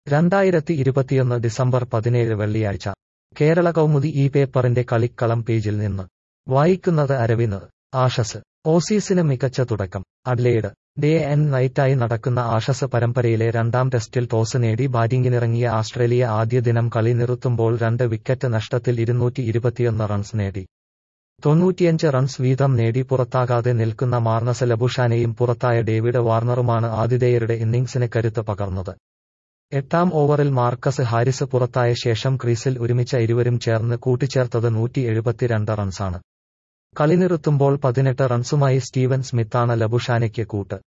രണ്ടായിരത്തി ഇരുപത്തിയൊന്ന് ഡിസംബർ പതിനേഴ് വെള്ളിയാഴ്ച കേരള കൗമുദി ഈ പേപ്പറിന്റെ കളിക്കളം പേജിൽ നിന്ന് വായിക്കുന്നത് അരവിന്ദ് ആഷസ് ഓസീസിന് മികച്ച തുടക്കം അഡ്ലെയ്ഡ് ഡേ ആൻഡ് നൈറ്റായി നടക്കുന്ന ആഷസ് പരമ്പരയിലെ രണ്ടാം ടെസ്റ്റിൽ ടോസ് നേടി ബാറ്റിംഗിനിറങ്ങിയ ആസ്ട്രേലിയ ആദ്യ ദിനം കളി നിർത്തുമ്പോൾ രണ്ട് വിക്കറ്റ് നഷ്ടത്തിൽ ഇരുന്നൂറ്റി ഇരുപത്തിയൊന്ന് റൺസ് നേടി തൊണ്ണൂറ്റിയഞ്ച് റൺസ് വീതം നേടി പുറത്താകാതെ നിൽക്കുന്ന മാർണസ് ലബുഷാനെയും പുറത്തായ ഡേവിഡ് വാർണറുമാണ് ആതിഥേയരുടെ ഇന്നിംഗ്സിന് കരുത്ത് പകർന്നത് എട്ടാം ഓവറിൽ മാർക്കസ് ഹാരിസ് പുറത്തായ ശേഷം ക്രീസിൽ ഒരുമിച്ച ഇരുവരും ചേർന്ന് കൂട്ടിച്ചേർത്തത് നൂറ്റി എഴുപത്തിരണ്ട് റൺസാണ് കളി നിർത്തുമ്പോൾ പതിനെട്ട് റൺസുമായി സ്റ്റീവൻ സ്മിത്താണ് ലബുഷാനയ്ക്ക് കൂട്ട്